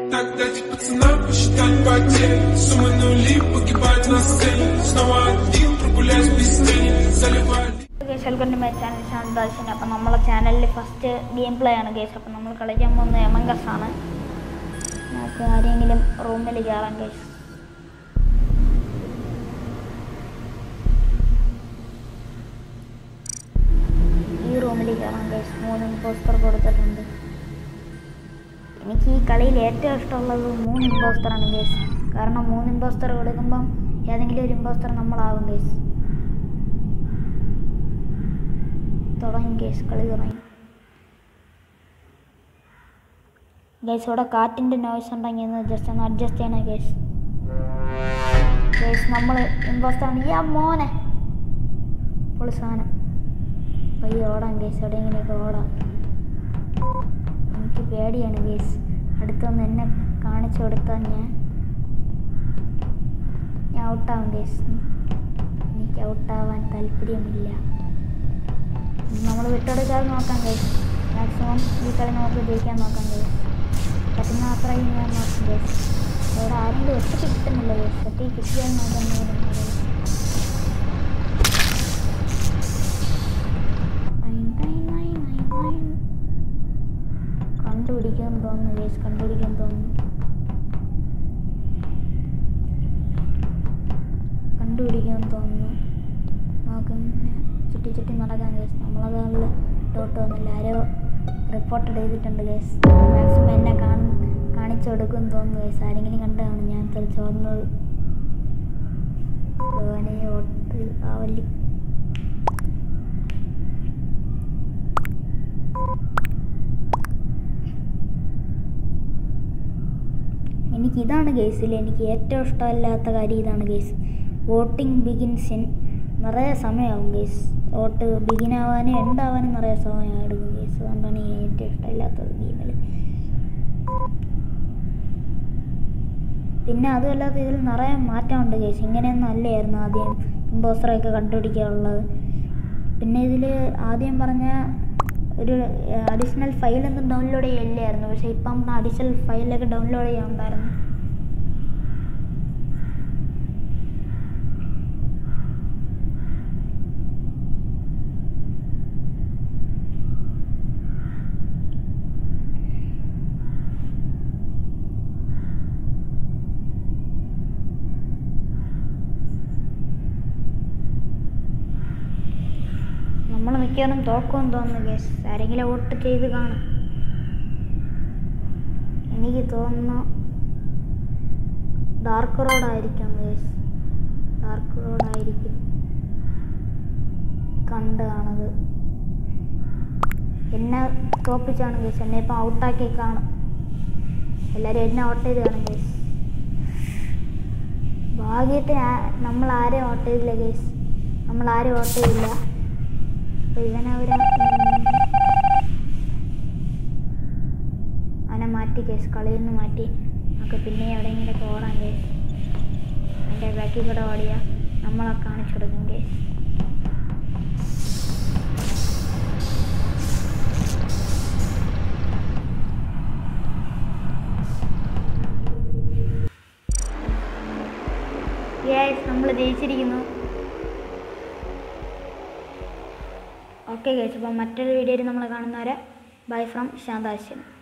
Тогда дать пацанам посчитать потери Суммы нули погибать на сцене Снова один прогуляюсь без тени Заливать guys welcome to my channel ശാന്താശൻ അപ്പം നമ്മളെ ചാനലിൽ ഫസ്റ്റ് ഗെയിം പ്ലേ ആണ് ഗേസ് അപ്പം നമ്മൾ കളിക്കാൻ പോകുന്നത് എമംഗസ് ആണ് നമുക്ക് ആരെങ്കിലും റൂമിൽ കയറാം ഗേസ് ഈ റൂമിൽ കയറാം ഗേസ് മൂന്ന് ഇമ്പോസ്റ്റർ കൊടുത്തിട്ടുണ്ട് എനിക്ക് ഈ കളിയിൽ ഏറ്റവും ഇഷ്ടമുള്ളത് മൂന്ന് ഇമ്പോസ്റ്ററാണ് ഗേസ് കാരണം മൂന്ന് ഇമ്പോസ്റ്റർ കൊടുക്കുമ്പം ഏതെങ്കിലും ഒരു ഇമ്പോസ്റ്റർ നമ്മളാകും ഗേസ് തുടങ്ങി ഗേസ് കളി തുടങ്ങി ഗേസ് ഇവിടെ കാറ്റിൻ്റെ നോയ്സ് ഉണ്ടെങ്കിൽ ഒന്ന് ജസ്റ്റ് ഒന്ന് അഡ്ജസ്റ്റ് ചെയ്യണേ ഗേസ് ഗേസ് നമ്മൾ ഇമ്പോസ്റ്റാണ് ഈ മോനെ പൊളി സാധനം പയ്യെ ഓടാം ഗേസ് എവിടെയെങ്കിലുമൊക്കെ ഓടാം എനിക്ക് പേടിയാണ് ഗേസ് അടുത്തൊന്ന് എന്നെ കാണിച്ചു കൊടുത്താൽ ഞാൻ ഞാൻ ഔട്ടാവും ഗേസ് എനിക്ക് ഔട്ടാവാൻ താല്പര്യമില്ല നമ്മൾ വിട്ടെടുക്കാതെ നോക്കാം ഗൈസ് മാക്സിമം ഈ കളി നമുക്ക് ജയിക്കാൻ നോക്കാം ഗൈസ് പറ്റുന്ന അത്രയും ഞാൻ നോക്കും ഗൈസ് ഇവിടെ ആരെങ്കിലും ഒറ്റയ്ക്ക് കിട്ടുന്നില്ല ഗൈസ് ഒറ്റയ്ക്ക് കിട്ടിയാൽ നോക്കാൻ നേരം കണ്ടുപിടിക്കാൻ തോന്നുന്നു ഗൈസ് കണ്ടുപിടിക്കാൻ തോന്നുന്നു കണ്ടുപിടിക്കാൻ തോന്നുന്നു നമുക്കിങ്ങനെ ചുറ്റി ചുറ്റി നടക്കാൻ കേസ് നമ്മളതുകളിൽ ഡോട്ട് വന്നില്ല ആരോ റിപ്പോർട്ട് ചെയ്തിട്ടുണ്ട് കേസ് മാക്സിമം എന്നെ കാണി കാണിച്ചു കൊടുക്കും തോന്നുന്നു കേസ് ആരെങ്കിലും കണ്ടാണ് ഞാൻ തെളിച്ച് വന്നത് ഭഗവാനെ ഓട്ട് ആവല്ലി എനിക്ക് ഇതാണ് കേസിൽ എനിക്ക് ഏറ്റവും ഇഷ്ടമല്ലാത്ത കാര്യം ഇതാണ് കേസ് വോട്ടിംഗ് ബിഗിൻസ് ഇൻ നിറയെ സമയമാകും കേസ് വോട്ട് ബിഗിൻ ആവാനും എൻഡ് ആവാനും നിറയെ സമയം എടുക്കും കേസ് അതുകൊണ്ടാണ് എനിക്ക് ഏറ്റവും ഇഷ്ടമില്ലാത്തത് ഗെയിമിൽ പിന്നെ അതുമല്ലാത്ത ഇതിൽ നിറയെ മാറ്റമുണ്ട് കേസ് ഇങ്ങനെയൊന്നും അല്ലായിരുന്നു ആദ്യം ഇമ്പോസ്റ്ററൊക്കെ കണ്ടുപിടിക്കാനുള്ളത് പിന്നെ ഇതിൽ ആദ്യം പറഞ്ഞ ഒരു അഡീഷണൽ ഫയലൊന്നും ഡൗൺലോഡ് ചെയ്യില്ലായിരുന്നു പക്ഷേ ഇപ്പം അഡീഷണൽ ഫയലൊക്കെ ഡൗൺലോഡ് ചെയ്യാനുണ്ടായിരുന്നു നമ്മൾ മിക്കവാറും തോക്കുമെന്ന് തോന്നുന്നു കേസ് ആരെങ്കിലും വോട്ട് ചെയ്ത് കാണും എനിക്ക് തോന്നുന്നു ഡാർക്ക് റോഡായിരിക്കും കേസ് ഡാർക്ക് റോഡായിരിക്കും കണ്ട് കാണത് എന്നെ തോപ്പിച്ചാണ് കേസ് എന്നെ ഇപ്പം ഔട്ടാക്കി കാണും എല്ലാവരും എന്നെ ഔട്ട് ചെയ്ത് കാണും കേസ് ഭാഗ്യത്തിന് ആ- നമ്മൾ ആരെയും ഔട്ട് ചെയ്തില്ല കേസ് നമ്മൾ ആരും ഔട്ട് ചെയ്തില്ല അപ്പോൾ ഇവനവരെ അവനെ മാറ്റി കേസ് കളിയിൽ നിന്ന് മാറ്റി നമുക്ക് പിന്നെ എവിടെയെങ്കിലും ഓടാം കേസ് അതിൻ്റെ ബാക്കിൽ കൂടെ ഓടിയാൽ നമ്മളെ കാണിച്ചു കൊടുക്കും കേസ് യെസ് നമ്മൾ ജയിച്ചിരിക്കുന്നു ഓക്കെ കേസ് അപ്പോൾ മറ്റൊരു വീഡിയോയിൽ നമ്മൾ കാണുന്നവരെ ബൈ ഫ്രം ശാന്താശ്യം